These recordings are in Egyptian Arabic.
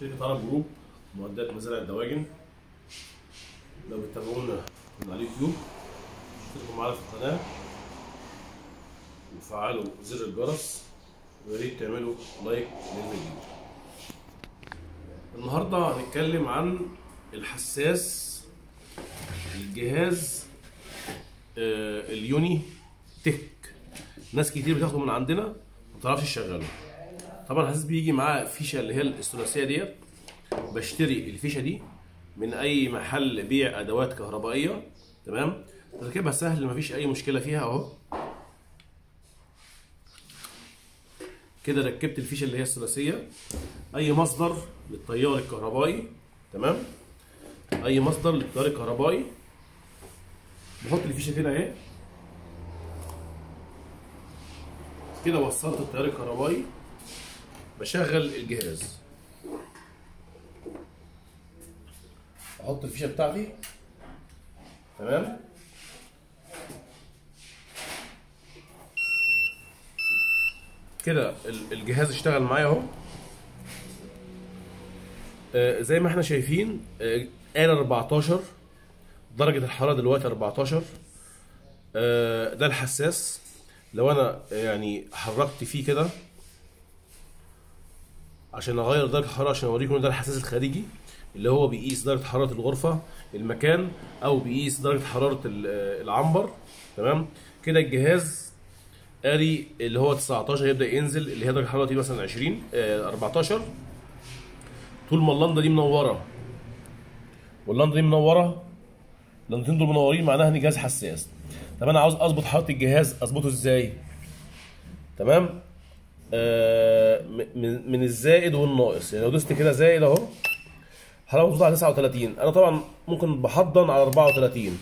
شركة عرب جروب معدات مزارع الدواجن لو بتتابعونا من على اليوتيوب اشتركوا معانا في القناة وفعلوا زر الجرس ويا ريت تعملوا لايك للفيديو النهارده هنتكلم عن الحساس الجهاز آه، اليوني تك ناس كتير بتاخده من عندنا ما بتعرفش تشغله طبعا الحساس بيجي معاه فيشه اللي هي الثلاثيه ديت بشتري الفيشه دي من اي محل بيع ادوات كهربائيه تمام تركيبها سهل مفيش اي مشكله فيها اهو كده ركبت الفيشه اللي هي الثلاثيه اي مصدر للتيار الكهربائي تمام اي مصدر للتيار الكهربائي بحط الفيشه كده اهي كده وصلت التيار الكهربائي بشغل الجهاز احط الفيشه بتاعتي تمام كده ال- الجهاز اشتغل معايا اهو آه، زي ما احنا شايفين آه، آلة 14 درجة الحرارة دلوقتي 14 آه، ده الحساس لو انا يعني حركت فيه كده عشان اغير درجة الحرارة عشان اوريكم إن ده الحساس الخارجي اللي هو بيقيس درجة حرارة الغرفة المكان او بيقيس درجة حرارة ال- آه، العنبر تمام كده الجهاز قاري اللي هو 19 يبدا ينزل اللي هي درجه الحراره دي مثلا 20 آه 14 طول ما اللنده دي منوره واللنده دي منوره اللندتين دول منورين معناها ان الجهاز حساس طب انا عاوز اظبط حراره الجهاز اظبطه ازاي تمام آه م- من من الزائد والناقص يعني لو دوست كده زائد اهو الحراره مظبوطه على 39 انا طبعا ممكن بحضن على 34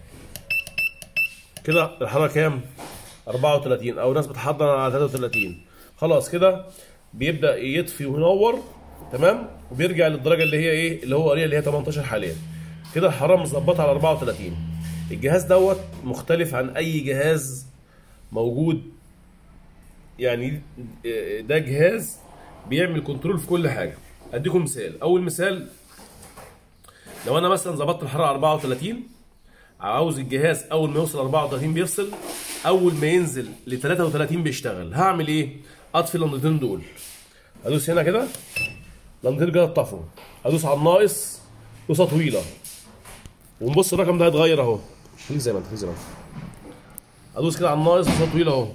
كده الحراره كام 34 او ناس بتحضر على 33 خلاص كده بيبدا يطفي وينور تمام وبيرجع للدرجه اللي هي ايه اللي هو قاريها اللي هي 18 حاليا كده الحراره مظبطه على 34 الجهاز دوت مختلف عن اي جهاز موجود يعني ده جهاز بيعمل كنترول في كل حاجه اديكم مثال اول مثال لو انا مثلا ظبطت الحراره على 34 عاوز الجهاز اول ما يوصل 34 بيفصل اول ما ينزل ل 33 بيشتغل هعمل ايه اطفي اللمضتين دول ادوس هنا كده اللمضتين كده اتطفوا ادوس على الناقص دوسه طويله ونبص الرقم ده هيتغير اهو خليك زي ما انت خليك زي ما انت ادوس كده على الناقص دوسه طويله اهو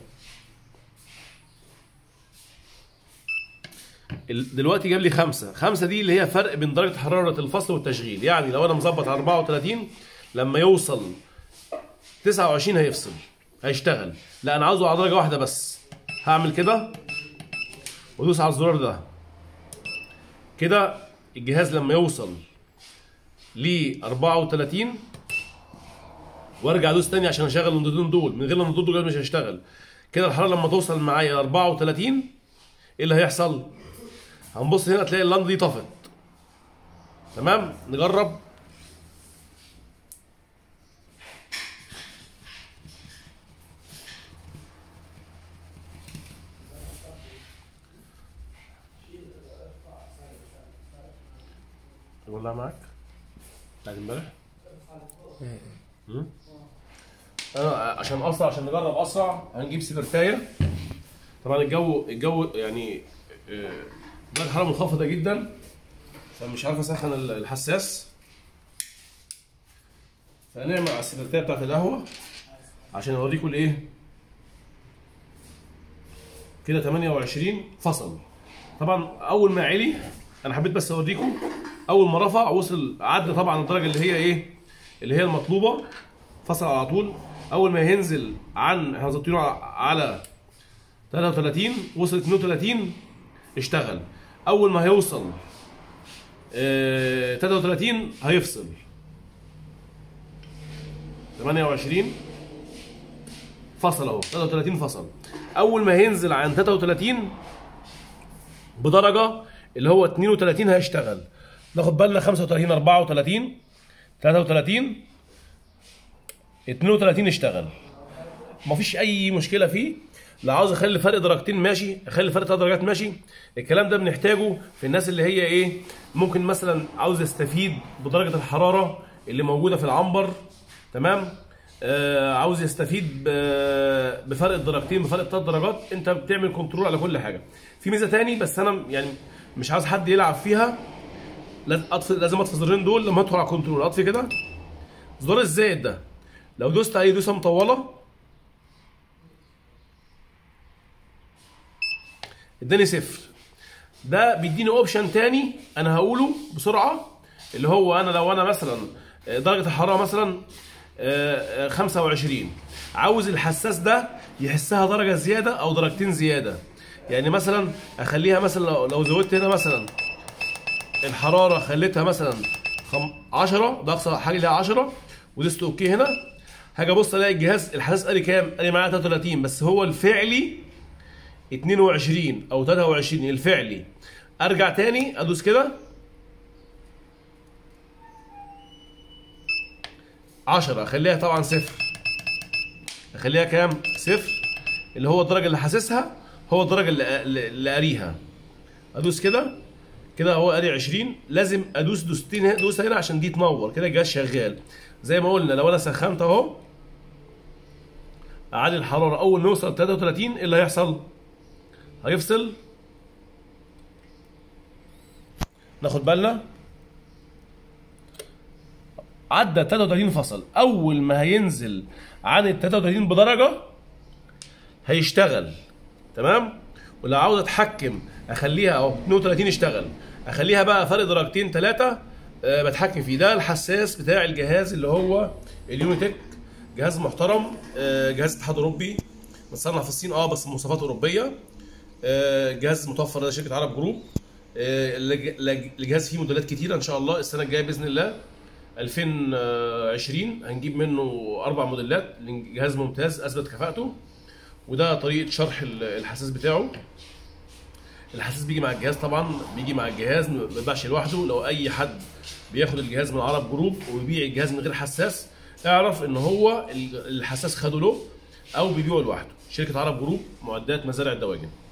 ال- دلوقتي جاب لي خمسة خمسة دي اللي هي فرق بين درجة حرارة الفصل والتشغيل يعني لو أنا مظبط على 34 لما يوصل 29 هيفصل هيشتغل لا أنا عاوزه على درجة واحدة بس هعمل كده وادوس على الزرار ده كده الجهاز لما يوصل ل 34 وارجع ادوس تاني عشان اشغل اللندتين دول من غير اللندتين دول مش هيشتغل كده الحراره لما توصل معايا 34 ايه اللي هيحصل؟ هنبص هنا تلاقي اللنده دي طفت تمام نجرب والله معاك بتاعت امبارح مم. انا عشان اسرع عشان نجرب اسرع هنجيب سبرتايه طبعا الجو الجو يعني آه، درجه الحراره منخفضه جدا فمش عارف اسخن ال- الحساس فهنعمل على السبرتايه بتاعت القهوه عشان اوريكم الايه كده 28 فصل طبعا اول ما علي انا حبيت بس اوريكم اول ما رفع وصل عدى طبعا الدرجه اللي هي ايه اللي هي المطلوبه فصل على طول اول ما ينزل عن احنا ظابطينه على 33 وصل 32 اشتغل اول ما هيوصل آه 33 هيفصل 28 فصل اهو 33 فصل اول ما هينزل عن 33 بدرجه اللي هو 32 هيشتغل ناخد بالنا 35 34 33 32 اشتغل مفيش اي مشكله فيه لو عاوز اخلي فرق درجتين ماشي اخلي فرق ثلاث درجات ماشي الكلام ده بنحتاجه في الناس اللي هي ايه ممكن مثلا عاوز يستفيد بدرجه الحراره اللي موجوده في العنبر تمام آه عاوز يستفيد ب- بفرق الدرجتين بفرق ثلاث درجات انت بتعمل كنترول على كل حاجه في ميزه تاني بس انا يعني مش عاوز حد يلعب فيها لازم اطفي لازم اطفي الزرين دول لما ادخل على الكنترول اطفي كده زرار الزائد ده لو دوست عليه دوسه مطوله اداني صفر ده بيديني اوبشن تاني انا هقوله بسرعه اللي هو انا لو انا مثلا آه، درجه الحراره مثلا آه، آه، 25 عاوز الحساس ده يحسها درجه زياده او درجتين زياده يعني مثلا اخليها مثلا لو- لو زودت هنا مثلا الحراره خليتها مثلا خم... 10 ده اقصى حاجه ليها 10 ودوست اوكي هنا هاجي ابص الاقي الجهاز الحساس قال لي كام؟ قال لي معايا 33 بس هو الفعلي 22 او 23 الفعلي ارجع تاني ادوس كده 10 اخليها طبعا صفر اخليها كام؟ صفر اللي هو الدرجه اللي حاسسها هو الدرجه اللي اللي قاريها ادوس كده كده هو قاري 20 لازم ادوس دوستين هنا- دوسه هنا عشان دي تنور كده الجهاز شغال زي ما قلنا لو انا سخنت اهو اعلي الحراره اول ما يوصل 33 ايه اللي هيحصل؟ هيفصل ناخد بالنا عدى 33 فصل اول ما هينزل عن ال 33 بدرجه هيشتغل تمام ولو عاوز اتحكم اخليها اهو 32 اشتغل اخليها بقى فرق درجتين ثلاثه أه بتحكم فيه ده الحساس بتاع الجهاز اللي هو اليونيتك جهاز محترم أه جهاز اتحاد اوروبي متصنع في الصين اه بس مواصفات اوروبيه آه، جهاز متوفر لدى شركه عرب جروب آه، الج- الج- الجهاز فيه موديلات كتيره ان شاء الله السنه الجايه باذن الله 2020 هنجيب منه اربع موديلات جهاز ممتاز اثبت كفاءته وده طريقه شرح ال- الحساس بتاعه الحساس بيجي مع الجهاز طبعا بيجي مع الجهاز ما بيتباعش لوحده لو اي حد بياخد الجهاز من عرب جروب وبيبيع الجهاز من غير حساس اعرف ان هو ال- الحساس خده له او بيبيعه لوحده شركه عرب جروب معدات مزارع الدواجن